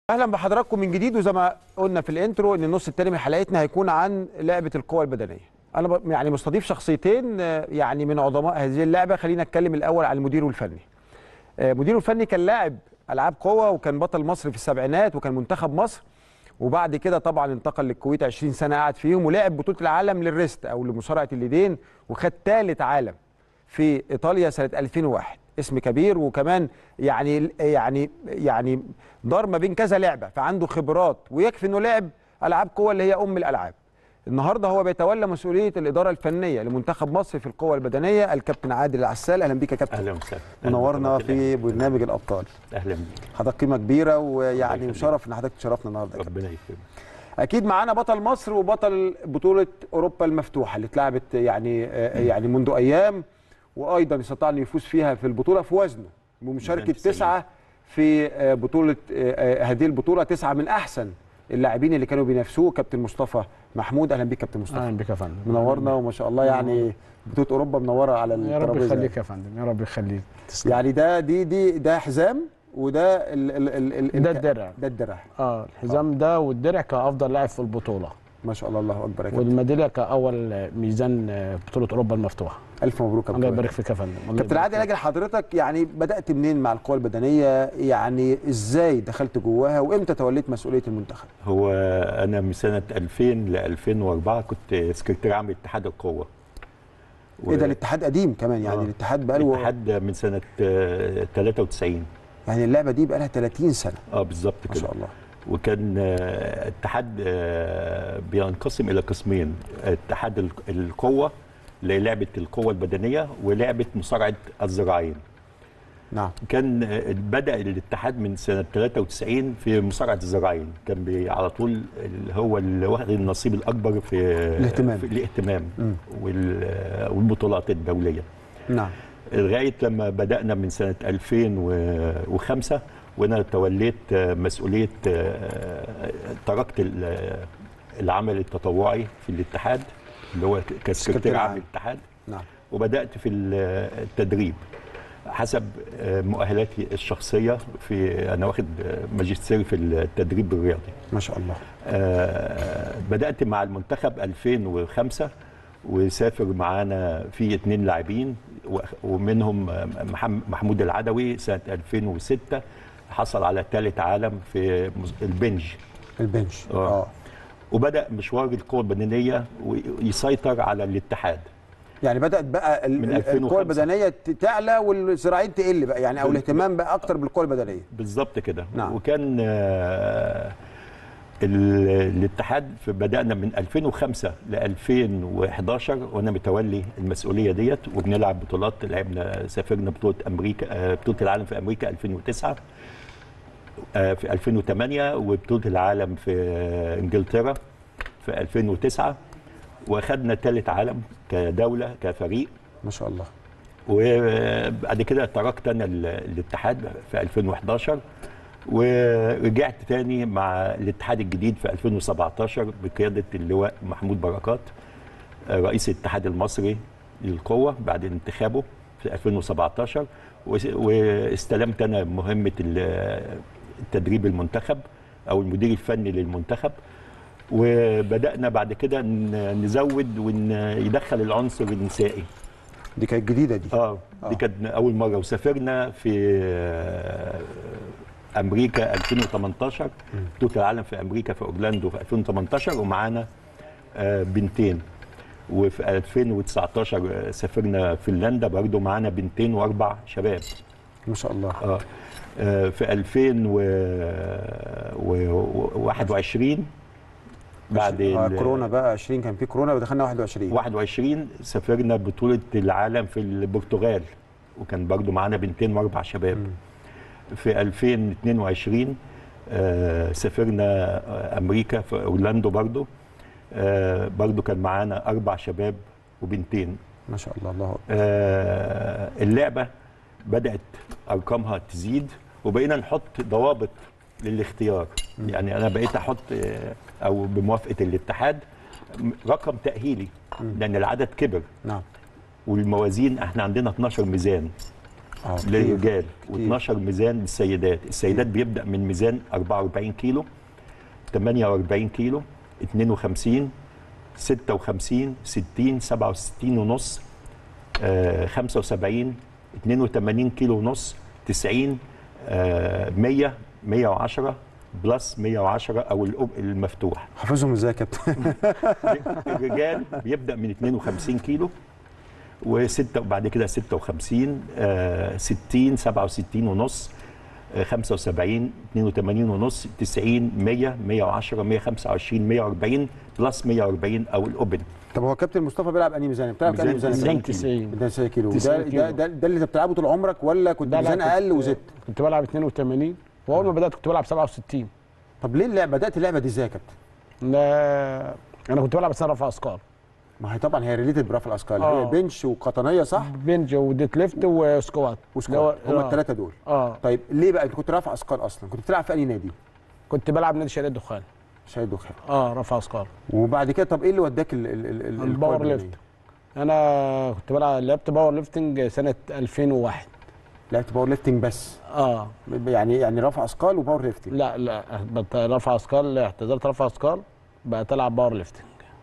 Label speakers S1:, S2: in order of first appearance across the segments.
S1: اهلا بحضراتكم من جديد وزي ما قلنا في الانترو ان النص الثاني من حلقتنا هيكون عن لعبه القوى البدنيه انا ب- يعني مستضيف شخصيتين آه، يعني من عظماء هذه اللعبه خلينا اتكلم الاول عن المدير الفني آه، مديره الفني كان لاعب العاب قوه وكان بطل مصر في السبعينات وكان منتخب مصر وبعد كده طبعا انتقل للكويت 20 سنه قعد فيهم ولعب بطوله العالم للريست او لمصارعه اليدين وخد ثالث عالم في ايطاليا سنه 2001 اسم كبير وكمان يعني يعني يعني دار ما بين كذا لعبه فعنده خبرات ويكفي انه لعب العاب قوه اللي هي ام الالعاب النهارده هو بيتولى مسؤوليه الاداره الفنيه لمنتخب مصر في القوه البدنيه الكابتن عادل العسال اهلا بيك يا كابتن
S2: اهلا وسهلا
S1: منورنا
S2: أهلاً
S1: في برنامج الابطال
S2: اهلا بيك
S1: حضرتك قيمه كبيره ويعني
S2: يخليك.
S1: وشرف ان حضرتك تشرفنا النهارده يا كابتن.
S2: ربنا يكرمك
S1: اكيد معانا بطل مصر وبطل بطوله اوروبا المفتوحه اللي اتلعبت يعني آه، يعني منذ ايام وايضا استطاع انه يفوز فيها في البطوله في وزنه بمشاركه
S2: ميزان تسعين.
S1: تسعه في آه، بطوله آه، آه، هذه البطوله تسعه من احسن اللاعبين اللي كانوا بينافسوه كابتن مصطفى محمود اهلا بيك كابتن مصطفى
S3: اهلا بك يا فندم
S1: منورنا وما شاء الله يعني بطوله اوروبا منوره على
S3: يا رب
S1: الترابيزه
S3: يخليك يا فندم يا رب يخليك تسلم
S1: يعني ده دي دي ده حزام وده ال ال ال ال
S3: ده الدرع
S1: ده الدرع
S3: اه الحزام ده والدرع كافضل لاعب في البطوله
S1: ما شاء الله الله اكبر يا كابتن
S3: والميداليه كاول ميزان آه، بطوله اوروبا المفتوحه
S1: الف مبروك يا
S3: الله
S1: كابتن
S3: يبارك فيك يا فندم الله
S1: كابتن
S3: يبارك
S1: عادل
S3: فيك.
S1: اجل حضرتك يعني بدات منين مع القوى البدنيه يعني ازاي دخلت جواها وامتى توليت مسؤوليه المنتخب
S2: هو انا من سنه 2000 ل 2004 كنت سكرتير عام اتحاد القوه
S1: ايه ده الاتحاد قديم كمان يعني
S2: آه.
S1: الاتحاد بقاله
S2: الاتحاد من سنه آه، 93
S1: يعني اللعبه دي بقالها 30 سنه
S2: اه بالظبط
S1: ما
S2: كده
S1: شاء الله
S2: وكان آه، اتحاد آه، بينقسم الى قسمين اتحاد ال- القوه للعبه القوه البدنيه ولعبه مصارعه الذراعين
S1: نعم
S2: كان آه، بدا الاتحاد من سنه 93 في مصارعه الذراعين كان بي على طول ال- هو اللي واخد النصيب الاكبر في
S1: الاهتمام.
S2: في الاهتمام
S1: مم.
S2: وال- آه، والبطولات الدوليه
S1: نعم
S2: لغايه لما بدانا من سنه 2005 وانا توليت آه، مسؤوليه آه، تركت ال- آه، العمل التطوعي في الاتحاد اللي هو
S1: سكرتير
S2: كسكرتير عام
S1: عام.
S2: الاتحاد
S1: نعم
S2: وبدات في ال- التدريب حسب آه، مؤهلاتي الشخصيه في انا واخد آه، ماجستير في التدريب الرياضي
S1: ما شاء الله
S2: آه، بدات مع المنتخب 2005 وسافر معانا في اتنين لاعبين و- ومنهم آه، محم- محمود العدوي سنه 2006 حصل على ثالث عالم في مز- البنج
S1: البنش
S2: آه.
S1: اه
S2: وبدا مشوار القوه البدنيه ويسيطر على الاتحاد
S1: يعني بدات بقى ال-
S2: من
S1: ال-
S2: 2005.
S1: القوى البدنيه ت- تعلى والذراعين تقل بقى يعني او
S2: بال-
S1: الاهتمام بقى اكتر بالقوى البدنيه
S2: بالظبط كده
S1: نعم.
S2: وكان آه، ال- الاتحاد في بدانا من 2005 ل 2011 وانا متولي المسؤوليه ديت وبنلعب بطولات لعبنا سافرنا بطوله امريكا آه، بطوله العالم في امريكا 2009 آه، في 2008 وبطوله العالم في آه، انجلترا في 2009 واخدنا ثالث عالم كدوله كفريق
S1: ما شاء الله
S2: وبعد كده تركت انا ال- الاتحاد في 2011 ورجعت تاني مع الاتحاد الجديد في 2017 بقياده اللواء محمود بركات آه، رئيس الاتحاد المصري للقوه بعد انتخابه في 2017 وس- واستلمت انا مهمه ال- التدريب المنتخب او المدير الفني للمنتخب وبدانا بعد كده ن- نزود ويدخل العنصر النسائي
S1: دي كانت جديده دي
S2: اه
S1: آه.
S2: دي كانت اول مره وسافرنا في آه، امريكا 2018 بطوله العالم في امريكا في اورلاندو في 2018 ومعانا آه، بنتين وفي 2019 سافرنا فنلندا برضو معانا بنتين واربع شباب
S1: ما شاء الله
S2: اه آه، في 2021 بعد
S1: آه
S2: ال-
S1: كورونا بقى 20 كان في كورونا ودخلنا 21
S2: 21 سافرنا بطولة العالم في البرتغال وكان برضو معانا بنتين واربع شباب في 2022 آه سافرنا آه امريكا في اورلاندو برضو آه برضو كان معانا اربع شباب وبنتين
S1: ما شاء الله الله أكبر.
S2: آه اللعبه بدات ارقامها تزيد وبقينا نحط ضوابط للاختيار يعني انا بقيت احط آه، او بموافقه الاتحاد م- رقم تاهيلي لان العدد كبر
S1: نعم
S2: والموازين احنا عندنا 12 ميزان
S1: آه، كتير.
S2: للرجال
S1: كتير.
S2: و12 ميزان للسيدات السيدات بيبدا من ميزان 44 كيلو 48 كيلو 52 56 60 67 ونص آه، 75 82 كيلو ونص 90 آه، 100 110 بلس 110 او الأب- المفتوح
S1: حافظهم ازاي يا كابتن
S2: الرجال بيبدا من 52 كيلو وستة وبعد كده 56 آه 60 67 ونص آه 75 82 ونص 90 100 110 125 140 بلس 140 او الاوبن
S1: طب هو كابتن مصطفى بيلعب انهي ميزان بتلعب انهي
S2: ميزان
S1: ميزان
S2: 90
S3: 90
S1: كيلو
S3: 90
S1: ده 90 كيلو
S3: 90
S1: ده
S3: كيلو.
S1: ده, ده, ده اللي انت بتلعبه طول عمرك ولا كنت
S3: لا، لا،
S1: ميزان
S3: كنت-
S1: اقل وزدت
S3: كنت بلعب 82 واول ما بدات كنت بلعب 67
S1: طب ليه اللعبه بدات اللعبه دي ازاي يا كابتن
S3: لا انا كنت بلعب بس أنا رفع اثقال
S1: ما هي طبعا هي ريليتد برفع الاثقال
S3: آه.
S1: هي بنش وقطنيه صح
S3: بنج وديت ليفت وسكوات
S1: وسكوات
S3: اللي هو-
S1: هم
S3: آه.
S1: الثلاثه دول
S3: اه
S1: طيب ليه بقى انت كنت رافع اثقال اصلا كنت بتلعب في انهي نادي
S3: كنت بلعب نادي شرقية الدخان
S1: شاهد دخان
S3: اه رفع اثقال
S1: وبعد كده طب ايه اللي وداك ال ال ال ال
S3: الباور
S1: القوة
S3: ليفت
S1: البدنية؟
S3: انا كنت بلعب لعبت باور ليفتنج سنه 2001
S1: لعبت باور ليفتنج بس
S3: اه
S1: يعني يعني رفع اثقال وباور ليفتنج
S3: لا لا بت- رفع اثقال اعتزلت رفع اثقال بقيت العب باور ليفتنج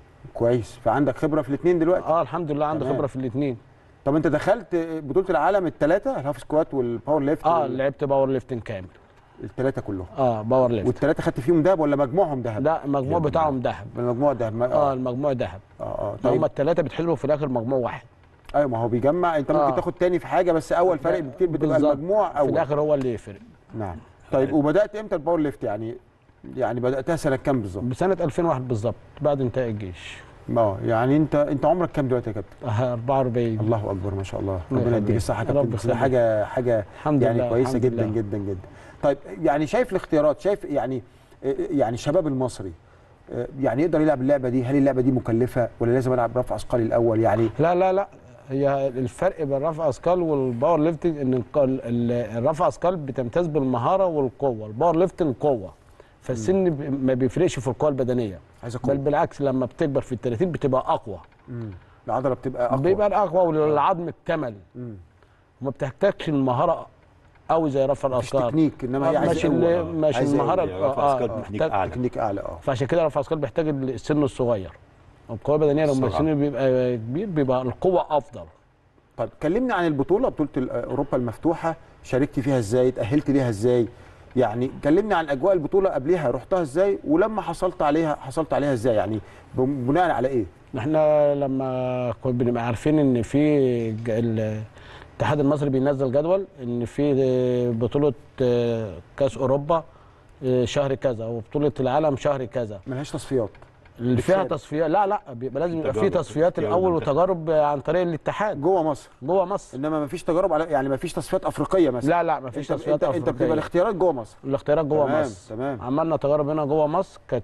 S1: كويس فعندك خبره في الاثنين دلوقتي
S3: اه الحمد لله عندي
S1: تمام.
S3: خبره في الاثنين
S1: طب انت دخلت بطوله العالم الثلاثه الهاف سكوات والباور ليفت
S3: اه لعبت باور ليفتنج كامل
S1: الثلاثه كلهم
S3: اه باور ليفت
S1: والثلاثه خدت فيهم ذهب ولا مجموعهم ذهب
S3: لا المجموع بتاعهم ذهب
S1: المجموع ذهب ما-
S3: اه
S1: اه
S3: المجموع ذهب
S1: اه, آه.
S3: هم
S1: طيب
S3: الثلاثه بيتحسبوا في الاخر مجموع واحد
S1: ايوه ما هو بيجمع انت ممكن
S3: آه.
S1: تاخد تاني في حاجه بس اول فرق بكتير بتبقى
S3: بالظبط.
S1: المجموع
S3: في
S1: اول
S3: الاخر هو اللي يفرق
S1: نعم طيب وبدات امتى الباور ليفت يعني يعني بداتها سنه كام بالظبط
S3: بسنه 2001 بالظبط بعد انتهاء الجيش
S1: اه يعني انت انت عمرك كام دلوقتي يا كابتن
S3: آه، 44
S1: الله اكبر ما شاء الله
S3: الله
S1: ربنا يديك
S3: يخليك.
S1: الصحه يا
S3: رب
S1: كابتن بس ده
S3: يخليك.
S1: حاجه حاجه
S3: الحمد
S1: يعني
S3: لله
S1: كويسه
S3: الحمد
S1: جدا
S3: لله.
S1: جدا جدا طيب يعني شايف الاختيارات شايف يعني يعني الشباب المصري يعني يقدر يلعب اللعبه دي هل اللعبه دي مكلفه ولا لازم العب رفع اثقال الاول يعني
S3: لا لا لا هي الفرق بين رفع اثقال والباور ليفتنج ان الق- ال- الرفع اثقال بتمتاز بالمهاره والقوه الباور ليفتنج قوه فالسن ب- ما بيفرقش في القوه البدنيه
S1: عايز
S3: بل
S1: اقول
S3: بالعكس لما بتكبر في ال 30 بتبقى اقوى
S1: العضله بتبقى اقوى
S3: بيبقى اقوى والعظم اكتمل
S1: مم.
S3: وما بتحتاجش المهاره قوي زي رفع
S1: مفيش
S3: الاثقال
S1: تكنيك انما هي
S3: آه،
S1: عايزه
S3: ماشي
S1: قوة.
S3: ال- ماشي
S1: عايزة
S3: المهاره
S2: قوة. رفع
S3: آه،
S2: أثقال
S3: آه،
S2: تكنيك
S3: محتاج-
S2: أعلى.
S1: تكنيك اعلى اه
S3: فعشان كده رفع اثقال بيحتاج السن الصغير القوه البدنيه لما
S2: السرعة.
S3: السن بيبقى كبير بيبقى القوه افضل
S1: طيب كلمني عن البطوله بطوله ال- اوروبا المفتوحه شاركت فيها ازاي تاهلت ليها ازاي يعني كلمني عن اجواء البطوله قبلها رحتها ازاي ولما حصلت عليها حصلت عليها ازاي يعني بناء على ايه
S3: احنا لما كنا بنبقى عارفين ان في ج- ال- الاتحاد المصري بينزل جدول ان في بطوله آه، كاس اوروبا آه، شهر كذا وبطوله العالم شهر كذا
S1: ملهاش تصفيات
S3: اللي فيها
S1: بتشارك.
S3: تصفيات لا لا بيبقى لازم يبقى في
S2: تجارب.
S3: تصفيات
S2: تجارب
S3: الاول
S2: منتخب.
S3: وتجارب عن طريق الاتحاد
S1: جوه مصر
S3: جوه مصر
S1: انما مفيش تجارب على يعني مفيش تصفيات افريقيه مثلا
S3: لا لا مفيش
S1: انت
S3: تصفيات
S1: انت, انت بتبقى
S3: افريقيه
S1: الاختيارات جوه مصر
S3: الاختيارات جوه
S1: تمام،
S3: مصر
S1: تمام.
S3: عملنا تجارب هنا جوه مصر كانت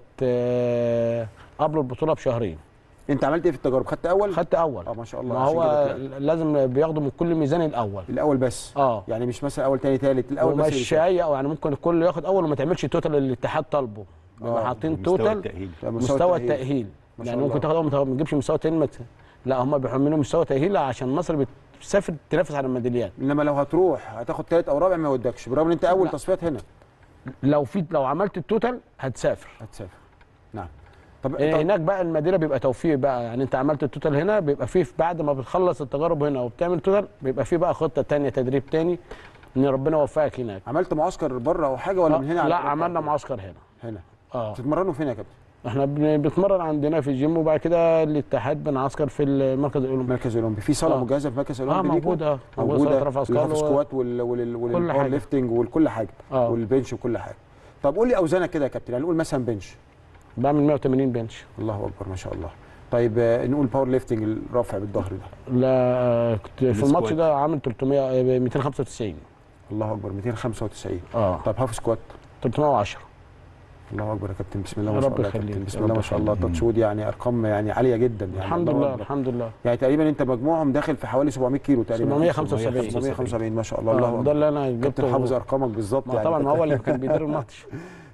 S3: آه، قبل البطوله بشهرين
S1: انت عملت ايه في التجارب خدت اول
S3: خدت اول
S1: اه ما شاء الله
S3: ما
S1: عشان
S3: هو
S1: كده طلعت.
S3: لازم بياخدوا من كل ميزان الاول
S1: الاول بس
S3: اه
S1: يعني مش مثلا اول تاني تالت الاول بس اللي
S3: ومش
S1: بيشارك.
S3: اي او يعني ممكن الكل ياخد اول وما تعملش توتال اللي الاتحاد طالبه بيبقى
S1: آه،
S3: حاطين
S2: مستوى
S3: توتال
S2: التأهيل
S1: ده
S3: مستوى التاهيل
S1: ما شاء
S3: يعني ممكن
S1: الله.
S3: تاخد اول ما ما تجيبش مستوى تاني ما ت- لا هم بيحملوا مستوى تاهيل عشان مصر بتسافر تنافس على الميداليات
S1: انما لو هتروح هتاخد تالت او رابع ما يودكش برغم ان انت اول
S3: لا.
S1: تصفيات هنا
S3: لو في لو عملت التوتال هتسافر
S1: هتسافر نعم طب,
S3: إيه
S1: طب
S3: هناك بقى المدينه بيبقى توفيق بقى يعني انت عملت التوتال هنا بيبقى فيه في بعد ما بتخلص التجارب هنا وبتعمل توتال بيبقى فيه بقى خطه تانية تدريب تاني ان ربنا يوفقك هناك
S1: عملت معسكر بره او حاجه ولا من هنا
S3: آه،
S1: على
S3: لا
S1: أوروبا؟
S3: عملنا معسكر هنا
S1: هنا
S3: اه
S1: بتتمرنوا فين يا كابتن
S3: احنا بن- بنتمرن عندنا في الجيم وبعد كده الاتحاد بنعسكر في المركز الاولمبي
S1: مركز الاولمبي في صاله
S3: آه.
S1: مجهزه في مركز
S3: اه
S1: الاولمبي ليكم؟
S3: موجوده موجوده
S1: موجوده
S3: صالة رفع اثقال
S1: الهاف
S3: و-
S1: سكوات وال وال والباور
S3: حاجة.
S1: ليفتنج وكل حاجه
S3: اه
S1: والبنش وكل حاجه طب قول لي اوزانك كده يا كابتن يعني نقول مثلا بنش
S3: بعمل 180 بنش
S1: الله اكبر ما شاء الله طيب آه، نقول باور ليفتنج الرفع بالظهر ده
S3: لا آه، كنت في
S2: السكوات.
S3: الماتش ده عامل 300 آه، 295
S1: الله اكبر 295
S3: اه
S1: طب هاف سكوات
S3: 310
S1: الله اكبر يا كابتن بسم الله ما
S3: رب
S1: شاء الله يا
S3: يخليك،
S1: كابتن بسم
S3: رب
S1: الله ما شاء الله
S3: يخليك.
S1: تاتشود يعني ارقام يعني عاليه جدا يعني
S3: الحمد
S1: الله
S3: لله
S1: أكبر.
S3: الحمد لله
S1: يعني تقريبا انت مجموعهم داخل في حوالي 700 كيلو تقريبا
S3: 775.
S1: 775 ما شاء الله الله
S3: آه، ده
S1: اكبر
S3: اللي انا
S1: كابتن
S3: جبته
S1: حافظ ارقامك بالظبط
S3: ما
S1: يعني
S3: طبعا ما هو اللي كان بيدير الماتش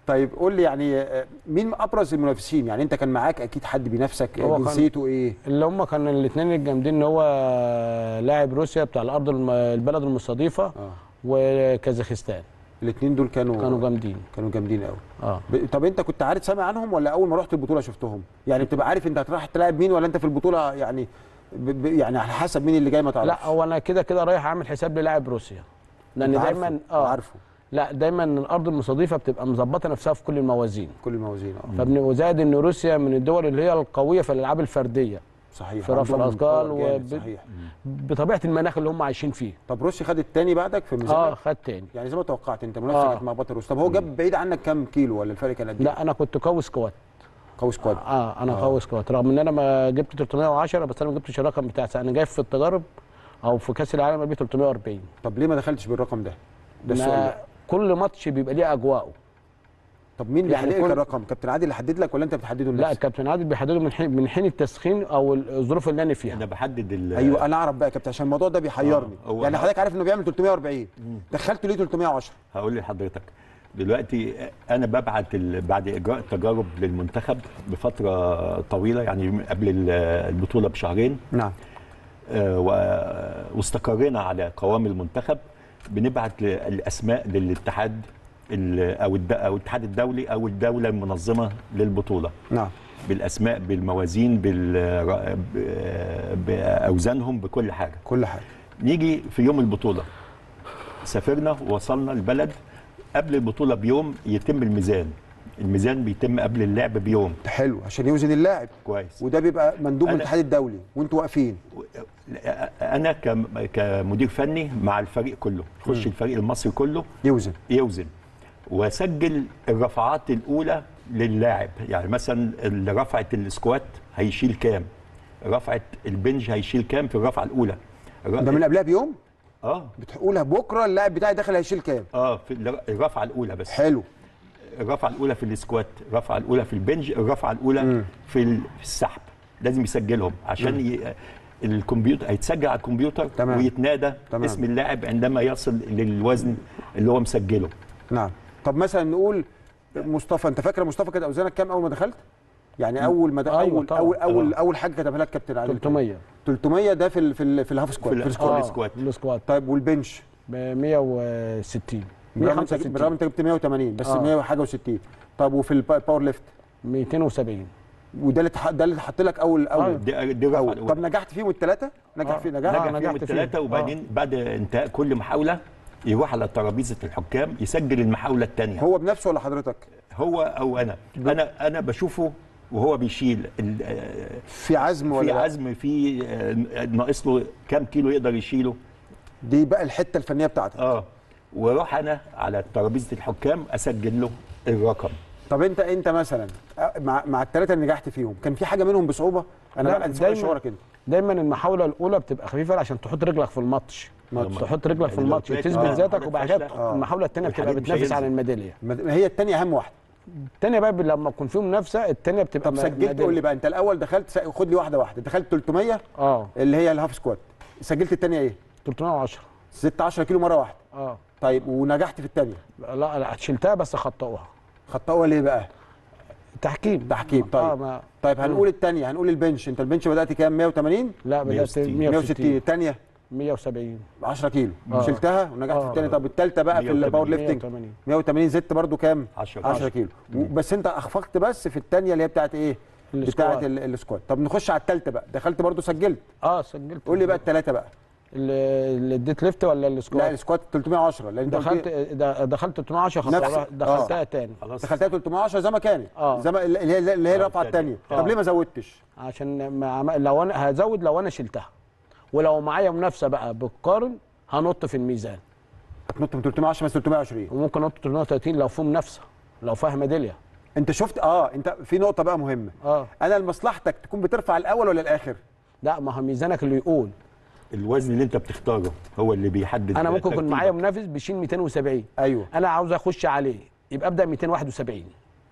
S1: طيب قول لي يعني آه، مين ابرز المنافسين يعني انت كان معاك اكيد حد بينافسك
S3: هو
S1: آه،
S3: كان-
S1: جنسيته ايه
S3: اللي هم كانوا الاثنين الجامدين ان هو لاعب روسيا بتاع الارض الم- البلد المستضيفه
S1: اه
S3: وكازاخستان
S1: الاثنين دول كانوا
S3: كانوا جامدين
S1: كانوا جامدين قوي
S3: اه
S1: ب... طب انت كنت عارف سامع عنهم ولا اول ما رحت البطوله شفتهم يعني بتبقى عارف انت هتروح تلاعب مين ولا انت في البطوله يعني ب... ب... يعني على حسب مين اللي جاي ما تعرفش
S3: لا هو انا كده كده رايح اعمل حساب للاعب روسيا لان
S1: أنت عارفه،
S3: دايما اه
S1: عارفه
S3: لا دايما الارض المستضيفه بتبقى مظبطه نفسها في كل الموازين
S1: كل الموازين اه
S3: فابن وزائد ان روسيا من الدول اللي هي القويه في الالعاب الفرديه
S1: صحيح
S3: في رفع
S1: عندهم
S3: الأثقال
S1: باور جامد،
S3: وب-
S1: صحيح
S3: بطبيعه المناخ اللي هم عايشين فيه
S1: طب روسيا خد الثاني بعدك في الميزان
S3: اه خد تاني
S1: يعني زي ما توقعت انت منافسه
S3: آه.
S1: كانت مع بطل روسيا طب هو جاب بعيد عنك كام كيلو ولا الفرق كان قد ايه؟
S3: لا انا كنت قوي سكوات
S1: قوي سكواد
S3: اه انا قوي سكوات رغم ان انا ما جبت 310 بس انا ما جبتش الرقم بتاع انا جايب في التجارب او في كاس العالم جبت 340
S1: طب ليه ما دخلتش بالرقم ده؟ ده
S3: أنا
S1: السؤال ده.
S3: كل ماتش بيبقى ليه اجواءه
S1: طب مين اللي
S3: يعني
S1: حدد لك
S3: كل-
S1: الرقم؟ كابتن عادل اللي حدد لك ولا انت بتحدده
S3: لا
S1: لنفسك؟
S3: الكابتن عادل بيحدده من حين من حين التسخين او الظروف اللي انا فيها
S2: انا بحدد ال-
S1: ايوه انا اعرف بقى يا كابتن عشان الموضوع ده بيحيرني
S2: آه، هو-
S1: يعني حضرتك عارف انه بيعمل 340 دخلته ليه 310
S2: هقول لحضرتك دلوقتي انا ببعت ال- بعد اجراء التجارب للمنتخب بفتره طويله يعني قبل ال- البطوله بشهرين
S1: نعم
S2: آه، و- واستقرينا على قوام المنتخب بنبعت ل- الاسماء للاتحاد ال- او الد- او الاتحاد الدولي او الدوله المنظمه للبطوله
S1: نعم
S2: بالاسماء بالموازين بال- ب- باوزانهم بكل حاجه
S1: كل حاجه
S2: نيجي في يوم البطوله سافرنا ووصلنا البلد قبل البطوله بيوم يتم الميزان الميزان بيتم قبل اللعب بيوم
S1: حلو عشان يوزن اللاعب
S2: كويس
S1: وده بيبقى مندوب من
S2: أنا-
S1: الاتحاد الدولي وانتوا واقفين
S2: انا كم- كمدير فني مع الفريق كله خش الفريق المصري كله
S1: يوزن
S2: يوزن واسجل الرفعات الاولى للاعب يعني مثلا اللي رفعت السكوات هيشيل كام رفعت البنج هيشيل كام في الرفعه الاولى
S1: ده من قبلها بيوم
S2: اه
S1: بتقولها بكره اللاعب بتاعي داخل هيشيل كام
S2: اه في الر- الرفعه الاولى بس
S1: حلو
S2: الرفعه الاولى في السكوات الرفعه الاولى في البنج الرفعه الاولى
S1: مم.
S2: في ال- في السحب لازم يسجلهم عشان ي... الكمبيوتر هيتسجل على الكمبيوتر
S1: تمام.
S2: ويتنادى
S1: تمام.
S2: اسم اللاعب عندما يصل للوزن اللي هو مسجله
S1: نعم طب مثلا نقول مصطفى انت فاكر مصطفى كانت اوزانك كام اول ما دخلت؟ يعني اول ما د...
S3: أيوة
S1: اول
S3: طبعا.
S1: اول اول
S2: آه.
S1: اول حاجه كتبها لك كابتن عادل
S3: 300
S1: 300 ده في ال... في ال... في الهاف سكواد
S2: في
S1: في
S2: ال-
S1: السكواد
S2: آه.
S3: اه
S2: السكوات.
S3: السكوات
S1: طيب والبنش
S3: ب 160
S1: بالرغم انت بالرغم
S3: 165
S1: انت جبت 180 بس
S3: آه.
S1: 100 وحاجه و60 طب وفي الباور ليفت
S3: 270
S1: وده اللي تح... ده اللي حط لك اول اول
S3: آه.
S2: دي, دي الرفعه
S1: أول.
S2: الاولى
S1: طب نجحت فيهم الثلاثه؟ نجح
S3: آه.
S1: فيه نجح؟
S3: آه،
S2: نجح فيهم
S3: نجحت فيه.
S2: الثلاثه وبعدين بعد انتهاء كل محاوله يروح على ترابيزه الحكام يسجل المحاوله الثانيه
S1: هو بنفسه ولا حضرتك؟
S2: هو او انا انا انا بشوفه وهو بيشيل ال- آه،
S1: في عزم ولا
S2: في
S1: لا؟
S2: عزم في آه، ناقص له كام كيلو يقدر يشيله
S1: دي بقى الحته الفنيه بتاعتك
S2: اه واروح انا على ترابيزه الحكام اسجل له الرقم
S1: طب انت انت مثلا مع مع الثلاثه اللي نجحت فيهم كان في حاجه منهم بصعوبه؟ انا
S3: لا،
S1: بقى سؤال
S3: دايماً-
S1: شعورك انت
S3: دايما المحاوله الاولى بتبقى خفيفه عشان تحط رجلك في الماتش
S1: ماتش.
S3: تحط رجلك في
S2: يعني لو
S3: الماتش
S2: طلعت
S3: تثبت
S2: آه.
S3: ذاتك وبعد كده
S2: آه.
S3: المحاوله الثانيه بتبقى
S2: الحديد مش
S3: بتنافس على
S2: هينزل.
S3: الميداليه
S1: ما هي الثانيه اهم واحده
S3: الثانيه بقى لما يكون فيهم منافسه الثانيه بتبقى
S1: طب
S3: م-
S1: سجلت
S3: ميدالية.
S1: قول لي بقى انت الاول دخلت س- خد لي واحده واحده دخلت 300
S3: اه
S1: اللي هي الهاف سكوات سجلت الثانيه ايه
S3: 310
S1: 16 كيلو مره واحده
S3: اه
S1: طيب ونجحت في الثانيه
S3: لا لا شلتها بس خطأوها
S1: خطأوها ليه بقى
S3: تحكيم
S1: تحكيم
S3: اه
S1: طيب
S3: ما
S1: طيب هنقول الثانيه هنقول البنش انت البنش بدات كام 180
S3: لا بدات
S2: 160.
S1: 160
S3: 160
S1: الثانيه
S3: 170
S1: 10 كيلو
S3: آه.
S1: شلتها ونجحت في
S3: آه.
S1: الثانيه طب الثالثه بقى في
S2: 180.
S1: الباور ليفتنج
S3: 180
S1: 180 زدت برضو كام
S2: 10
S1: 10 كيلو و- بس انت اخفقت بس في الثانيه اللي هي بتاعت ايه
S3: السكوات.
S1: بتاعت ال- السكوات طب نخش على الثالثه بقى دخلت برضو سجلت
S3: اه سجلت
S1: قول لي بقى الثلاثه بقى
S3: ال- الديت ليفت ولا
S1: لا
S3: السكوات
S1: السكوات 310 لان انت قلت
S3: دخلت
S1: لي
S3: د- دخلت 12
S1: نفس-
S3: خطأ دخلتها تاني
S2: خلاص
S1: دخلتها 310 زي ما كانت
S3: آه.
S1: زي ما اللي هي اللي هي
S2: آه،
S1: الرفعه
S2: التانية.
S1: الثانيه طب
S3: آه.
S1: ليه ما زودتش
S3: عشان ما عم- لو انا هزود لو انا شلتها ولو معايا منافسه بقى بتقارن هنط في الميزان
S1: هتنط من 310 بس 320
S3: وممكن انط 330 لو في منافسه لو فيها ميداليه
S1: انت شفت اه انت في نقطه بقى مهمه
S3: اه
S1: انا لمصلحتك تكون بترفع الاول ولا الاخر
S3: لا ما هو ميزانك اللي يقول
S2: الوزن اللي انت بتختاره هو اللي بيحدد
S3: انا ممكن يكون
S2: ترتيبك.
S3: معايا منافس بيشيل 270
S1: ايوه
S3: انا عاوز اخش عليه يبقى ابدا 271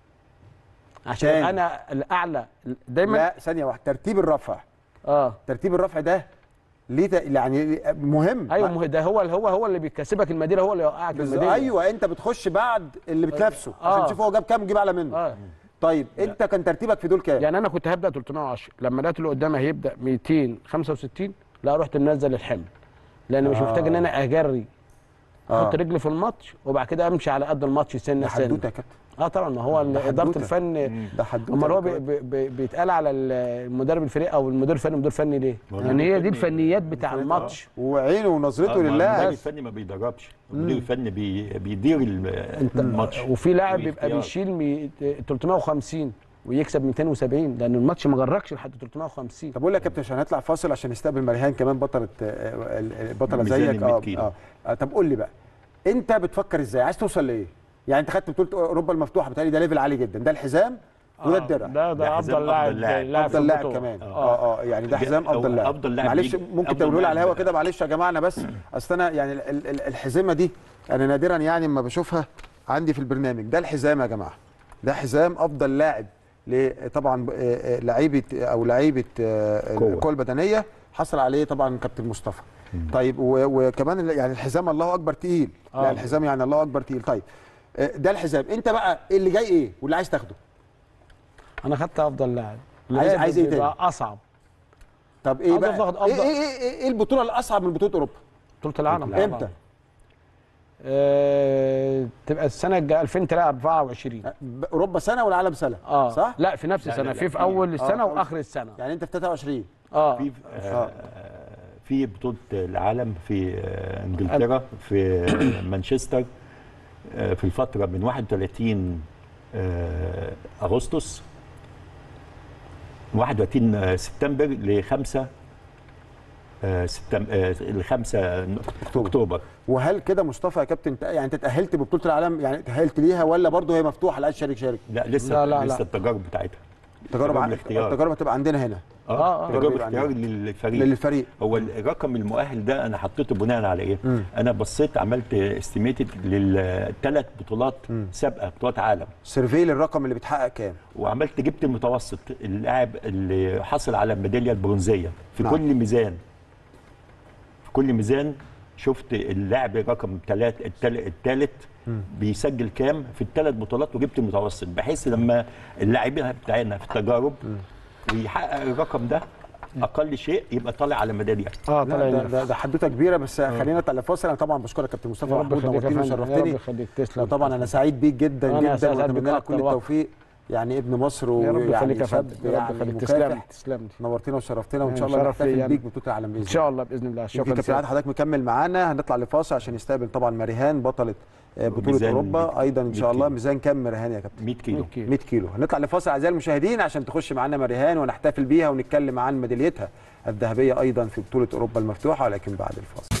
S3: عشان
S1: تاني.
S3: انا الاعلى دايما
S1: لا ثانيه واحده ترتيب الرفع
S3: اه
S1: ترتيب الرفع ده ليه ت... يعني مهم
S3: ايوه مه- ده هو هو هو اللي بيكسبك المدينه هو اللي يوقعك
S1: بز...
S3: المدينه
S1: ايوه انت بتخش بعد اللي بتنافسه
S3: آه.
S1: عشان تشوف هو جاب كام وتجيب اعلى منه
S3: اه
S1: طيب انت كان ترتيبك في دول كام
S3: يعني انا كنت هبدا 310 لما لقيت اللي قدامي هيبدا 265 لا رحت منزل الحمل لان مش
S1: آه.
S3: محتاج ان انا اجري
S1: آه.
S3: احط رجلي في الماتش وبعد كده امشي على قد الماتش
S1: ده
S3: سنه سنه
S1: حدوته يا كابتن
S3: اه طبعا ما هو
S1: ده
S3: اداره
S1: حدوتة.
S3: الفن
S1: ده حدوته
S3: امال هو
S1: يا
S3: بي
S1: كابتن.
S3: بي بي بيتقال على المدرب الفريق او المدير الفني مدير فني ليه؟
S2: هو
S3: لان هي دي
S2: المدير الفني-
S3: الفنيات بتاع الماتش
S1: وعينه ونظرته
S2: آه، ما
S1: لله
S2: المدير الفني ما بيدربش المدير الفني بي... بيدير ال- الماتش
S3: وفي لاعب بيبقى
S2: والاختيار.
S3: بيشيل مي- 350 ويكسب 270 لان الماتش ما جركش لحد 350
S1: طب اقول لك يا كابتن عشان هنطلع فاصل عشان نستقبل مريهان كمان بطله آه، ال- ال- بطله
S2: ميزان
S1: زيك
S2: ال 100
S1: اه
S2: كيلو.
S1: اه آه، طب قول لي بقى انت بتفكر ازاي عايز توصل لايه يعني انت خدت بطوله اوروبا المفتوحه بتهيألي ده ليفل عالي جدا ده الحزام وده الدرع
S3: ده
S2: ده
S3: ده
S2: حزام
S3: افضل لاعب
S2: أفضل لاعب.
S3: لاعب في
S1: افضل لاعب
S3: البطولة.
S1: كمان
S3: اه
S1: اه اه يعني ده
S2: ده
S1: حزام
S2: هو
S1: افضل لاعب
S2: أفضل لاعب
S1: معلش
S2: ليج-
S1: ممكن
S2: أفضل
S1: تقولوا لي على
S2: لاعب.
S1: الهوا كده معلش يا جماعه انا بس اصل انا يعني ال- ال- الحزمه دي انا نادرا يعني اما بشوفها عندي في البرنامج ده الحزام يا جماعه ده حزام افضل لاعب ل- طبعا آه، آه، لعيبه او لعيبه آه،
S2: قوة.
S1: القوه البدنيه حصل عليه طبعا كابتن مصطفى طيب و- وكمان ال- يعني الحزام الله اكبر تقيل
S3: آه.
S1: لا الحزام يعني الله اكبر تقيل طيب آه، ده الحزام انت بقى اللي جاي ايه واللي عايز تاخده
S3: انا خدت افضل لاعب
S1: عايز-
S3: لا،
S1: عايز إيه
S3: بيبقى اصعب
S1: طب ايه
S3: عاوز
S1: بقى
S3: أفضل-
S1: ايه
S3: أفضل.
S1: ايه ايه, إيه البطوله الاصعب من بطوله اوروبا
S3: بطوله العالم
S1: امتى
S3: آه تبقى السنه الجايه 2024
S1: ب- اوروبا سنه والعالم سنه
S3: اه
S1: صح
S3: لا في نفس
S2: لا،
S3: السنه
S2: لا،
S3: في
S2: لا،
S3: في
S2: في-
S3: اول السنه
S1: آه.
S3: واخر السنه
S1: يعني انت في 23
S3: اه
S2: في آه، في بطوله العالم في آه، انجلترا في مانشستر آه، في الفتره من 31 آه، اغسطس 31 سبتمبر ل 5 سبتمبر ل 5
S1: أكتوبر.
S2: اكتوبر
S1: وهل كده مصطفى يا كابتن انت- يعني انت تاهلت ببطوله العالم يعني تاهلت ليها ولا برضه هي مفتوحه اللي عايز يشارك شارك
S2: لا لسه
S3: لا، لا،
S2: لسه
S3: لا.
S2: التجارب بتاعتها
S1: تجارب عن-
S2: الاختيار.
S1: التجارب هتبقى عندنا هنا
S3: آه، آه.
S2: تجارب
S1: تجارب
S2: اختيار
S1: عندنا.
S2: للفريق
S1: للفريق
S2: هو الرقم المؤهل ده انا حطيته بناء على ايه؟
S1: مم.
S2: انا بصيت عملت استيميتد للثلاث بطولات سابقه بطولات عالم
S1: سيرفي للرقم اللي بتحقق كام
S2: وعملت جبت المتوسط اللاعب اللي حصل على الميداليه البرونزيه في
S1: نعم.
S2: نعم. كل ميزان في كل ميزان شفت اللاعب رقم ثلاث الثالث بيسجل كام في الثلاث بطولات وجبت المتوسط بحيث لما اللاعبين بتاعنا في التجارب ويحقق الرقم ده اقل شيء يبقى طالع على ميداليه
S3: اه
S1: لا
S3: طلع
S1: ده,
S3: ينفع.
S1: ده, ده حدوته كبيره بس خلينا نطلع فاصل انا طبعا بشكرك كابتن مصطفى
S3: يا رب
S1: محمود
S3: يخليك يا
S1: نورتني
S3: فندم، يا رب
S1: وشرفتني
S3: يخليك تسلم
S1: وطبعا انا سعيد بيك جدا
S3: أنا
S1: جدا
S3: أسعد
S1: واتمنى
S3: بيك
S1: لك
S3: أكتر
S1: كل
S3: وقت.
S1: التوفيق يعني ابن مصر
S3: يا رب
S1: ويعني
S3: يخليك يا
S1: شاب
S3: فندم يا رب
S1: يعني
S3: يخليك تسلم لي
S1: مكافح
S3: تسلم لي
S1: نورتنا وشرفتنا وان شاء
S3: شرف
S1: الله
S3: لي
S1: نحتفل
S3: أنا.
S1: بيك ببطوله العالم باذن
S3: ان شاء الله باذن الله
S1: يمكن
S3: شكرا
S1: كابتن عادل
S3: سيادة.
S1: حضرتك مكمل معانا هنطلع لفاصل عشان يستقبل طبعا مريهان بطله آه، بطوله
S2: ميزان
S1: اوروبا
S2: 100
S1: ايضا ان شاء
S2: 100
S1: الله
S2: كيلو.
S1: ميزان كام مريهان يا كابتن
S2: 100 كيلو
S3: 100 كيلو.
S1: 100 كيلو هنطلع لفاصل اعزائي المشاهدين عشان تخش معانا مريهان ونحتفل بيها ونتكلم عن ميداليتها الذهبيه ايضا في بطوله اوروبا المفتوحه ولكن بعد الفاصل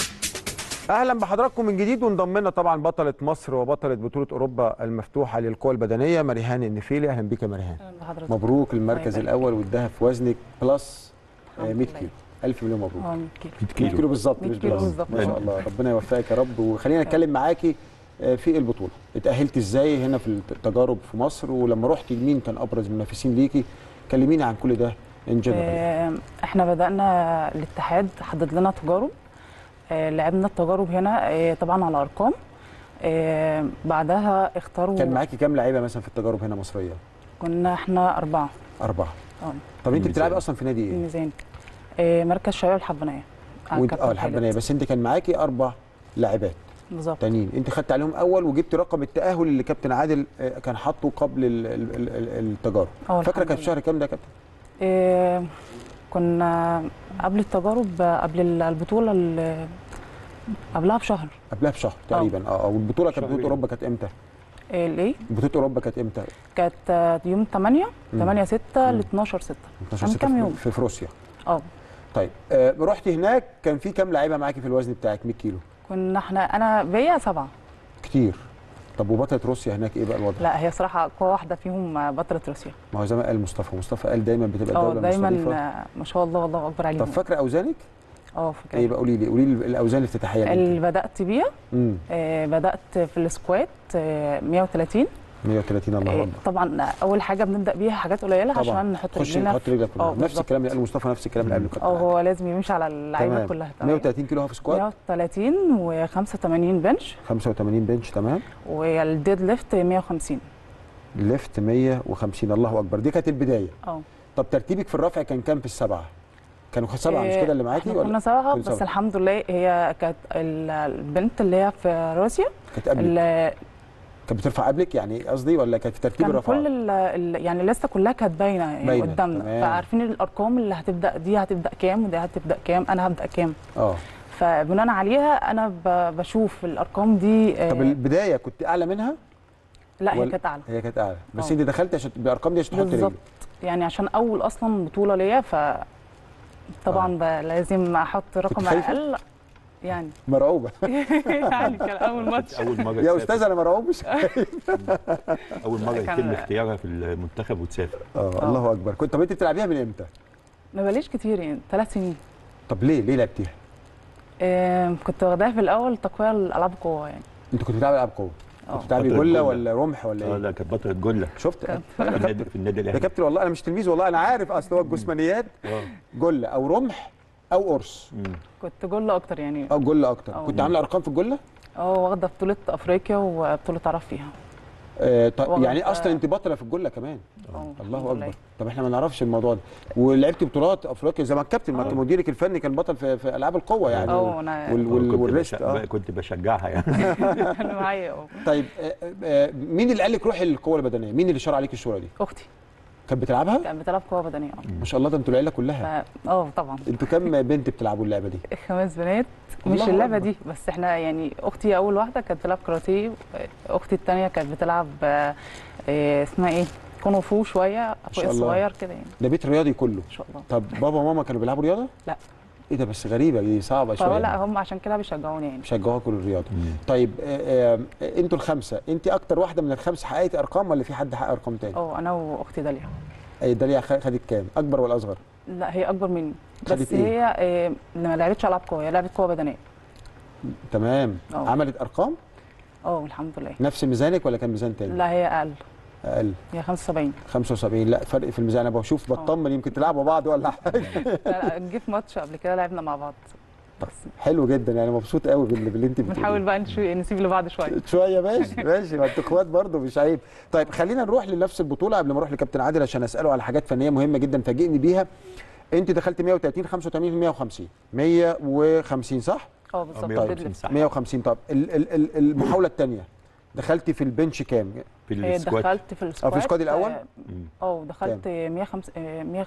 S1: اهلا بحضراتكم من جديد وانضم لنا طبعا بطله مصر وبطله بطوله اوروبا المفتوحه للقوى البدنيه مريهان النفيلي اهلا بيك يا مريهان
S4: اهلا بحضرتك
S1: مبروك المركز
S4: الله يبارك.
S1: الاول والذهب في وزنك بلس آه،
S4: الحمد
S1: 100
S4: لله.
S1: كيلو الف مليون مبروك
S4: اه 100 كيلو
S2: 100
S1: 100
S2: كيلو
S1: كيلو بالظبط
S4: 100
S1: مش
S4: كيلو
S1: بلس
S4: بالظبط.
S1: ما شاء الله ربنا يوفقك يا رب وخلينا نتكلم معاكي آه، في البطوله اتاهلت ازاي هنا في التجارب في مصر ولما رحتي مين كان ابرز المنافسين ليكي كلميني عن كل ده ان جنرال
S4: آه، احنا بدانا الاتحاد حدد لنا تجارب آه، لعبنا التجارب هنا آه، طبعا على ارقام آه، بعدها اختاروا
S1: كان معاكي كام لعيبه مثلا في التجارب هنا مصريه
S4: كنا احنا اربعه
S1: اربعه
S4: اه
S1: طب انت
S2: الميزان.
S1: بتلعبي اصلا في نادي ايه
S4: الميزان آه، مركز شباب الحبانيه على
S1: وانت
S4: الكابتن
S1: اه الحبانيه
S4: خالد.
S1: بس انت كان معاكي اربع لاعبات
S4: بالظبط
S1: تانيين انت خدت عليهم اول وجبت رقم التاهل اللي كابتن عادل آه، كان حاطه قبل ال- ال- ال- ال- التجارب
S4: اه
S1: فاكره
S4: الحمد
S1: كان في
S4: لله.
S1: شهر كام ده يا كابتن
S4: آه، كنا قبل التجارب آه، قبل البطوله ال- قبلها بشهر
S1: قبلها بشهر تقريبا اه او البطوله كانت بطوله
S3: شهرين.
S1: اوروبا كانت امتى
S4: آه، الايه
S1: بطوله اوروبا كانت امتى
S4: كانت آه، يوم 8
S1: مم.
S4: 8 6 ل 12 6
S1: 12
S4: من
S1: ستة
S4: كام
S1: في-
S4: يوم
S1: في, في روسيا
S4: اه
S1: طيب آه رحتي هناك كان في كام لعيبه معاكي في الوزن بتاعك 100 كيلو
S4: كنا احنا انا بيا سبعه
S1: كتير طب وبطله روسيا هناك ايه بقى الوضع
S4: لا هي صراحه قوه واحده فيهم آه، بطله روسيا
S1: ما هو زي ما قال مصطفى مصطفى قال دايما بتبقى
S4: اه
S1: الدوله
S4: دايما
S1: المستضيفه
S4: آه، ما شاء الله الله اكبر
S1: طب
S4: عليهم
S1: فاكره اوزانك
S4: اه
S1: ايه
S4: فاكره
S1: بقى قولي لي قولي لي الاوزان الافتتاحيه اللي
S4: اللي
S1: انت
S4: بدات بيها
S1: امم
S4: آه، بدات في السكوات آه، 130
S1: 130 الله
S4: إيه،
S1: اكبر
S4: طبعا اول حاجه بنبدا بيها حاجات قليله
S1: طبعا
S4: عشان نحط
S1: تخش
S4: رجلنا
S1: نحط رجلك كلها
S4: اه
S1: نفس
S4: بالظبط.
S1: الكلام اللي قاله مصطفى نفس الكلام اللي قبله كابتن
S4: اه
S1: عادل.
S4: هو لازم يمشي على اللعيبه
S1: تمام
S4: كلها تمام
S1: 130 كيلو هاف سكوات
S4: 130 و85 بنش
S1: 85 بنش تمام
S4: والديد ليفت 150
S1: ليفت 150 الله اكبر دي كانت البدايه
S4: اه
S1: طب ترتيبك في الرفع كان كام في السبعه كانوا سبعه مش
S4: إيه،
S1: كده اللي معاكي
S4: احنا كنا
S1: ولا
S4: سبعه
S1: كنتوا
S4: بس
S1: سبعة؟
S4: الحمد لله هي كانت ال- البنت اللي هي في روسيا
S1: كانت قبلك
S4: اللي
S1: كانت بترفع قبلك يعني قصدي ولا كانت في ترتيب
S4: كان
S1: الرفع
S4: كل ال ال يعني الليسته كلها كانت باينه يعني
S1: باينة،
S4: قدامنا
S1: تمام.
S4: فعارفين الارقام اللي هتبدا دي هتبدا كام ودي هتبدا كام انا هبدا كام
S1: اه
S4: فبناء عليها انا ب- بشوف الارقام دي آه،
S1: طب البدايه كنت اعلى منها
S4: لا هي
S1: ولا-
S4: كانت اعلى
S1: هي كانت اعلى بس
S4: اه.
S1: انت دخلت عشان بالارقام دي عشان تحط
S4: بالظبط
S1: رجلك
S4: يعني عشان اول اصلا بطوله ليا ف طبعا ب- لازم احط رقم
S1: خايفة؟
S4: اقل يعني
S1: مرعوبه
S4: يعني كان اول ماتش
S2: اول مره
S1: يا
S2: تسافر.
S1: استاذ انا مرعوب مش
S2: اول مره
S4: كان-
S2: يتم اختيارها في المنتخب وتسافر
S1: اه الله اكبر كنت طب انت بتلعبيها من امتى
S4: ما بقاليش كتير يعني ثلاث سنين
S1: طب ليه ليه لعبتيها
S4: آم، كنت واخداها في الاول تقويه الالعاب قوه يعني
S1: انت كنت بتلعبي العاب قوه
S4: اه
S1: كنت بتلعبي
S2: بطل
S1: جله
S2: جلة.
S1: ولا رمح ولا
S2: اه
S1: ايه
S2: لا كانت بطله جله
S1: شفت
S4: كان-
S2: في النادي في النادي
S1: يا
S2: الاهلي
S1: كابتن والله انا مش تلميذ والله انا عارف اصل هو الجسمانيات
S2: اه
S1: جله او رمح او قرص
S2: مم.
S4: كنت جله اكتر يعني
S1: او جله اكتر
S4: اه.
S1: كنت عامله ارقام في الجله
S4: اه واخده بطوله افريقيا وبطوله عرب فيها
S1: آه طب
S4: واخدة-
S1: يعني اصلا انت بطله في الجله كمان
S4: اه
S1: الله
S4: الحمد لله.
S1: اكبر طب احنا ما نعرفش الموضوع ده ولعبتي بطولات افريقيا زي ما الكابتن ما انت
S2: اه.
S1: مديرك الفني كان بطل في, في العاب القوه يعني
S4: اه انا
S1: وال- وال-
S2: كنت
S1: والريست
S2: بش-
S1: اه
S2: كنت بشجعها يعني
S4: انا معايا اه
S1: طيب آه، آه، مين اللي قال لك روحي للقوه البدنيه مين اللي شرع عليك الشوره دي
S4: اختي
S1: كانت بتلعبها
S4: كانت بتلعب قوه بدنيه اه
S1: ما شاء الله ده انتوا العيله كلها
S4: ف- اه طبعا
S1: انتوا كام بنت بتلعبوا اللعبه دي
S4: خمس بنات مش
S1: الله
S4: اللعبه
S1: أكبر.
S4: دي بس احنا يعني اختي اول واحده كانت بتلعب كاراتيه اختي الثانيه كانت بتلعب آه، آه، اسمها ايه كونغ فو شويه اخويا
S1: الله.
S4: الصغير كده يعني
S1: ده بيت رياضي كله
S4: ان شاء الله
S1: طب بابا وماما كانوا بيلعبوا رياضه
S4: لا.
S1: ايه ده بس غريبه دي صعبه شويه
S4: فلا هم عشان كده بيشجعوني يعني
S1: بيشجعوكوا للرياضه
S2: مم.
S1: طيب آه، آه، انتوا الخمسه انت اكتر واحده من الخمسه حققتي ارقام ولا في حد حقق ارقام تاني
S4: اه انا واختي داليا
S1: اي داليا خ- خدت كام اكبر ولا اصغر
S4: لا هي اكبر مني
S1: خدت
S4: بس
S1: إيه؟
S4: هي آه، ما لعبتش العاب قوه هي لعبت قوه بدنيه
S1: تمام
S4: اه.
S1: عملت ارقام
S4: اه الحمد لله
S1: نفس ميزانك ولا كان ميزان تاني
S4: لا هي اقل
S1: اقل
S4: هي 75
S1: 75 لا فرق في الميزان انا بشوف بطمن يمكن تلعبوا بعض ولا حاجه
S4: لا، لا، جه في ماتش قبل كده لعبنا مع بعض بس
S1: حلو جدا يعني مبسوط قوي باللي, باللي انت بتقوليه
S4: بنحاول بقى نشو- نسيب لبعض شويه
S1: شويه ماشي ماشي ما انتوا اخوات برضه مش عيب طيب خلينا نروح لنفس البطوله قبل ما اروح لكابتن عادل عشان اساله على حاجات فنيه مهمه جدا فاجئني بيها انت دخلت 130 85 150 150 صح
S4: اه بالظبط
S2: 150
S4: ديد ليفت.
S2: صح.
S1: 150 طب ال- ال- ال- المحاوله الثانيه دخلتي في البنش كام
S2: في
S4: آه،
S2: السكوات
S4: دخلت في السكواد
S1: السكواد الأول؟
S4: آه،
S2: مم.
S4: اه دخلت 105 آه، 100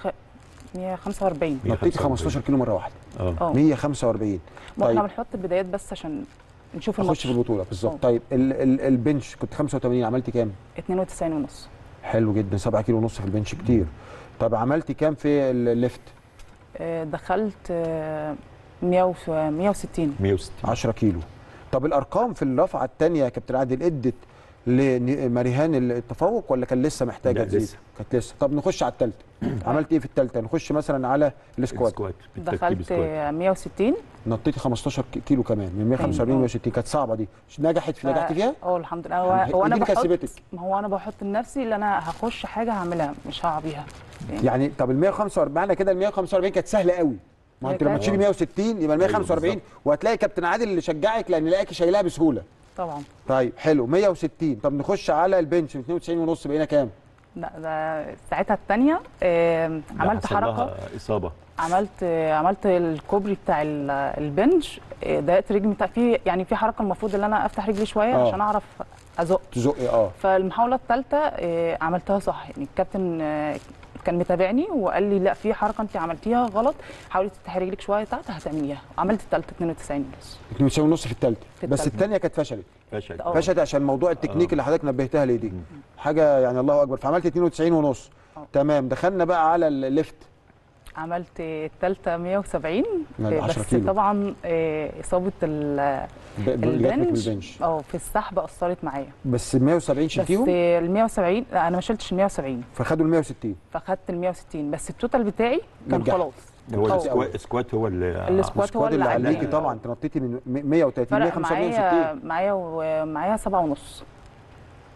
S4: 145
S1: نطيتي 15 كيلو مره واحده
S2: اه
S4: اه
S1: 145
S4: ما احنا
S1: طيب
S4: بنحط البدايات بس عشان نشوف
S1: اخش
S4: الماتش
S1: في البطوله بالظبط
S4: اه.
S1: طيب ال ال البنش كنت 85 عملتي كام
S4: 92 ونص
S1: حلو جدا 7 كيلو ونص في البنش كتير طب عملتي كام في الليفت
S4: آه، دخلت آه، 100 و- 160
S2: 160
S1: 10 كيلو طب الارقام في الرفعه الثانيه يا كابتن عادل ادت لماريهان التفوق ولا كان لسه محتاجه
S2: لا،
S1: تزيد
S2: لسه.
S1: كانت لسه طب نخش على الثالثه عملت ايه في الثالثه نخش مثلا على السكوات
S2: السكوات بالترتيب
S4: دخلت
S2: سكوات
S4: آه، 160
S1: نطيتي 15 ك- كيلو كمان من 145
S4: اه.
S1: 160 كانت صعبه دي نجحت في نجحتي فيها
S4: اه الحمد لله
S1: الحمد
S4: هو, هو
S1: لله.
S4: انا
S1: دي اللي
S4: بحط
S1: كسبتك.
S4: ما هو انا بحط لنفسي اللي انا هخش حاجه هعملها مش هقع بيها
S1: يعني طب ال 145 معنى كده ال 145 كانت سهله قوي ما
S4: هي
S1: انت لما
S4: كانت-
S1: تشيلي 160 يبقى ال 145
S2: بالظبط.
S1: وهتلاقي كابتن عادل اللي شجعك لان يلاقيكي شايلها بسهوله
S4: طبعا
S1: طيب حلو 160 طب نخش على البنش من 92 ونص بقينا كام
S4: لا ده ساعتها الثانيه
S2: ده
S4: عملت
S2: حصل لها
S4: حركه
S2: اصابه
S4: عملت عملت الكوبري بتاع ال- البنش آه، ضايقت رجلي بتاع في يعني في حركه المفروض ان انا افتح رجلي شويه
S1: اه.
S4: عشان اعرف ازق
S1: تزقي اه
S4: فالمحاوله الثالثه عملتها صح يعني الكابتن آه، كان متابعني وقال لي لا في حركه انت عملتيها غلط حاولي تفتحي رجلك شويه تحت هتعمليها عملت الثالثه 92 ونص
S1: 92 ونص في الثالثه
S4: في
S1: بس
S4: التالتة.
S1: الثانيه كانت فشلت
S2: فشل
S4: اه.
S1: فشلت عشان موضوع التكنيك
S2: اه.
S1: اللي حضرتك نبهتها لي دي حاجه يعني الله اكبر فعملت 92 ونص
S4: اه.
S1: تمام دخلنا بقى على الليفت
S4: عملت الثالثه 170
S1: يعني
S4: آه،
S1: 10
S4: بس
S1: كيلو.
S4: طبعا آه، اصابه ال-
S1: ب- ب- جاتلك من
S4: البنش
S1: البنش
S4: اه في السحب اثرت معايا
S1: بس ال 170
S4: بس
S1: شلتيهم
S4: ال 170 لا انا ما شلتش ال 170
S1: فخدوا ال 160
S4: فاخدت ال 160 بس التوتال بتاعي كان
S1: نجحت.
S4: خلاص
S2: هو
S4: اه.
S2: السكوات السكوات هو اللي
S4: السكوات هو
S1: السكواد
S4: اللي
S1: اللي
S4: عليك.
S1: عليكي طبعا انت نطيتي من 130
S4: فرق
S1: 175
S4: معايا
S1: 160
S4: معايا ومعايا سبعة ونص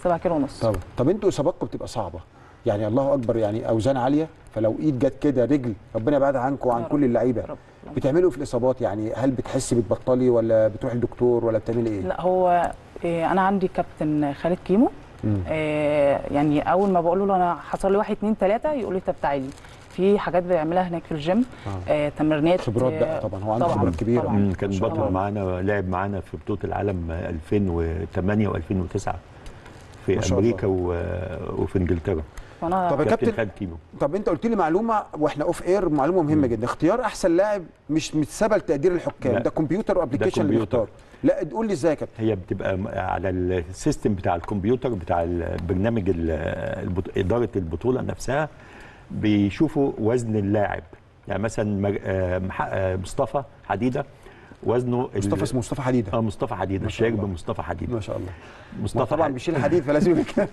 S4: 7 كيلو ونص
S1: طب طب انتوا اصاباتكم بتبقى صعبه يعني الله اكبر يعني اوزان عاليه فلو ايد جت كده رجل ربنا يبعدها عنكم وعن
S4: يا رب.
S1: كل اللعيبه
S4: يا رب.
S1: بتعملوا إيه في الاصابات يعني هل بتحسي بتبطلي ولا بتروحي للدكتور ولا بتعملي ايه؟
S4: لا هو إيه انا عندي كابتن خالد كيمو
S1: مم.
S4: إيه يعني اول ما بقول له انا حصل لي واحد اتنين تلاته يقول لي طب تعالي في حاجات بيعملها هناك في الجيم
S1: آه.
S4: إيه تمرينات
S1: خبرات بقى
S4: آه،
S1: طبعا هو عنده خبرات كبيره
S4: طبعاً.
S2: مم، كان
S1: ما شاء
S2: بطل
S4: الله.
S2: معانا لعب معانا في بطوله العالم 2008 و2009 في
S1: ما شاء
S2: امريكا و... وفي انجلترا
S4: فانا
S1: طب يا
S2: كابتن
S1: كابتن
S2: خالد كيمو
S1: طب انت قلت لي معلومه واحنا اوف اير معلومه مهمه جدا اختيار احسن لاعب مش متسابه لتقدير الحكام
S2: لا.
S1: ده كمبيوتر وابلكيشن اللي
S2: كمبيوتر.
S1: بيختار لا تقول لي ازاي يا كابتن
S2: هي بتبقى م- على السيستم بتاع الكمبيوتر بتاع البرنامج ال- البط... اداره البطوله نفسها بيشوفوا وزن اللاعب يعني مثلا مج- آه، مح- آه، مصطفى حديده وزنه ال-
S1: مصطفى اسمه مصطفى حديده
S2: اه مصطفى حديده
S1: ما شاء
S2: الشايك
S1: الله.
S2: بمصطفى حديده
S1: ما شاء الله ما
S2: مصطفى
S1: طبعا
S2: حد-
S1: بيشيل حديد فلازم يبقى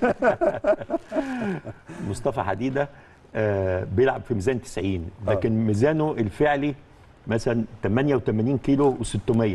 S2: مصطفى حديده آه بيلعب في ميزان 90
S1: آه.
S2: لكن ميزانه الفعلي مثلا 88 كيلو و600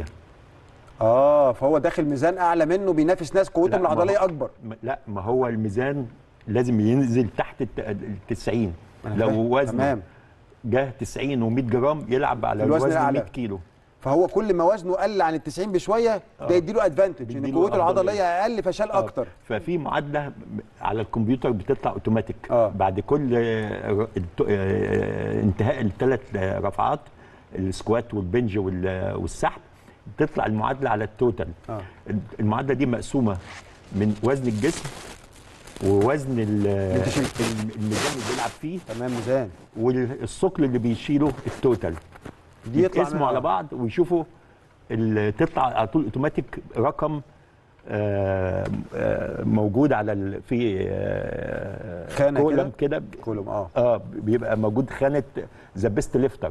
S1: اه فهو داخل ميزان اعلى منه بينافس ناس قوتهم
S2: لا، ما
S1: العضليه
S2: هو-
S1: اكبر
S2: لا ما هو الميزان لازم ينزل تحت ال 90
S1: أنا
S2: لو
S1: فاهم.
S2: وزنه
S1: تمام
S2: جه 90 و100 جرام يلعب على
S1: الوزن
S2: الوزن,
S1: الأعلى.
S2: 100 كيلو
S1: فهو كل ما وزنه قل عن ال 90 بشويه ده
S2: آه.
S1: يديله ادفانتج ان
S2: بيديله
S1: قوته
S2: أفضلية.
S1: العضليه اقل فشال
S2: آه.
S1: اكتر
S2: ففي معادله على الكمبيوتر بتطلع اوتوماتيك
S1: آه.
S2: بعد كل آه، الت- آه، انتهاء الثلاث رفعات السكوات والبنج وال- والسحب تطلع المعادله على التوتال
S1: اه
S2: المعادله دي مقسومه من وزن الجسم ووزن ال-
S1: أنت شلت.
S2: الم- الميزان اللي بيلعب فيه
S1: تمام ميزان
S2: والثقل اللي بيشيله التوتال
S1: دي يطلع
S2: يقسموا
S1: منها-
S2: على بعض ويشوفوا ال- تطلع على طول اوتوماتيك رقم آه، آه، موجود على ال- في آه،
S1: خانة
S2: كولم كده
S1: كلهم اه
S2: اه بيبقى موجود خانه ذا بيست ليفتر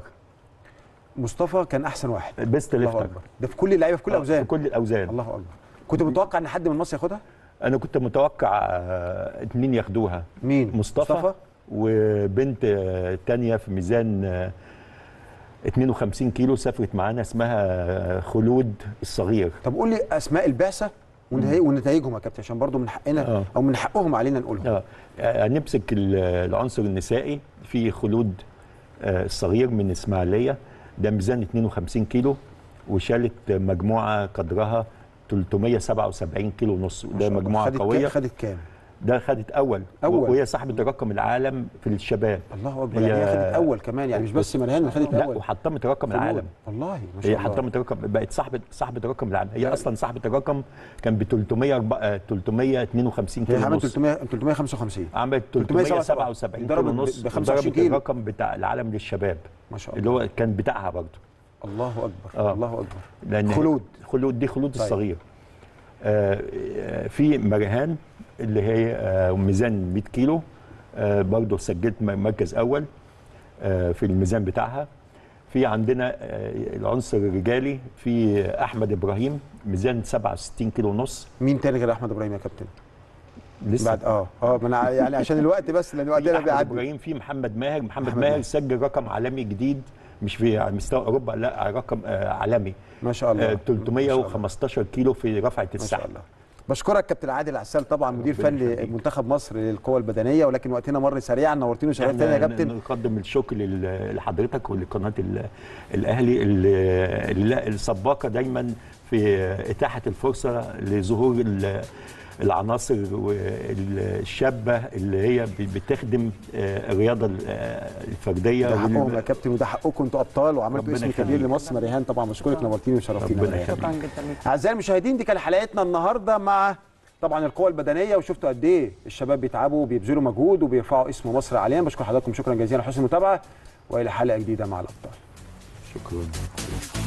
S1: مصطفى كان احسن واحد
S2: بيست
S1: الله
S2: ليفتر
S1: اكبر ده في كل اللعيبه في كل
S2: في
S1: الاوزان
S2: كل الاوزان
S1: الله اكبر كنت متوقع ان حد من مصر ياخدها
S2: انا كنت متوقع آه، اتنين ياخدوها
S1: مين
S2: مصطفى,
S1: مصطفى؟
S2: وبنت آه، تانية في ميزان آه، 52 كيلو سافرت معانا اسمها آه، خلود الصغير
S1: طب قول لي اسماء البعثه ونتائج- ونتائجهم يا كابتن عشان برضو من حقنا
S2: آه.
S1: او من حقهم علينا نقولهم
S2: اه آه، هنمسك ال- العنصر النسائي في خلود آه، الصغير من اسماعيليه ده ميزان 52 كيلو وشالت مجموعه قدرها 377 كيلو ونص
S1: ما
S2: وده
S1: شاء الله.
S2: مجموعه
S1: خدت
S2: قويه
S1: كام خدت كام
S2: ده خدت اول
S1: أول.
S2: وهي صاحبه رقم العالم في الشباب
S1: الله اكبر
S2: هي-
S1: يعني هي خدت اول كمان يعني مش بس مرهان خدت
S2: لا
S1: اول
S2: وحطمت رقم
S1: خلود.
S2: العالم
S1: والله ما شاء
S2: هي
S1: الله
S2: حطمت رقم بقت صاحبه صاحبه رقم العالم هي
S1: لا.
S2: اصلا صاحبه الرقم كان ب 300 352
S1: هي
S2: كيلو
S1: عملت
S2: ونص
S1: 300 355
S2: عملت
S1: 377
S2: 377
S1: ضربت
S2: كيلو
S1: ب-
S2: ونص
S1: ب 25
S2: وضربت
S1: كيلو.
S2: الرقم بتاع العالم للشباب
S1: ما شاء
S2: اللي
S1: الله
S2: هو كان بتاعها برضه
S1: الله اكبر
S2: آه.
S1: الله اكبر
S2: لان
S1: خلود.
S2: خلود دي خلود
S1: طيب.
S2: الصغير آه آه، في مرهان اللي هي آه ميزان 100 كيلو آه برضه سجلت م- مركز اول آه في الميزان بتاعها في عندنا آه العنصر الرجالي في احمد ابراهيم ميزان 67 كيلو ونص
S1: مين تاني غير احمد ابراهيم يا كابتن
S2: لسه
S1: بعد اه اه ما انا يعني عشان الوقت بس لان
S2: في
S1: وقتنا
S2: احمد
S1: بيعدي
S2: ابراهيم في محمد ماهر محمد,
S1: محمد
S2: ماهر
S1: ماهر.
S2: سجل رقم عالمي جديد مش في على مستوى اوروبا لا رقم آه عالمي
S1: ما شاء الله
S2: آه
S1: ما شاء الله.
S2: 315 كيلو في رفعه
S1: ما شاء
S2: السحب
S1: الله بشكرك كابتن عادل عسال طبعا مدير
S2: ربنا
S1: فني
S2: يخليك.
S1: منتخب مصر للقوى البدنيه ولكن وقتنا مر سريعا نورتيني وشرفتني يا
S2: احنا
S1: كابتن
S2: نقدم الشكر لل- لحضرتك ولقناه ال- الاهلي اللي اللي السباقه دايما في اتاحه الفرصه لظهور ال- العناصر الشابه اللي هي بتخدم آه، الرياضه ال- آه، الفرديه
S1: ده حقهم
S2: وال-
S1: يا كابتن وده حقكم انتوا ابطال وعملتوا
S2: ربنا
S1: اسم
S2: يخليك.
S1: كبير لمصر مريهان طبعا بشكرك نورتيني وشرفتيني
S2: ربنا
S1: مريهان.
S4: شكرا جدا ليك
S1: اعزائي المشاهدين دي كانت حلقتنا النهارده مع طبعا القوى البدنيه وشفتوا قد ايه الشباب بيتعبوا وبيبذلوا مجهود وبيرفعوا اسم مصر عاليا بشكر حضراتكم شكرا جزيلا على حسن المتابعه والى حلقه جديده مع الابطال
S2: شكرا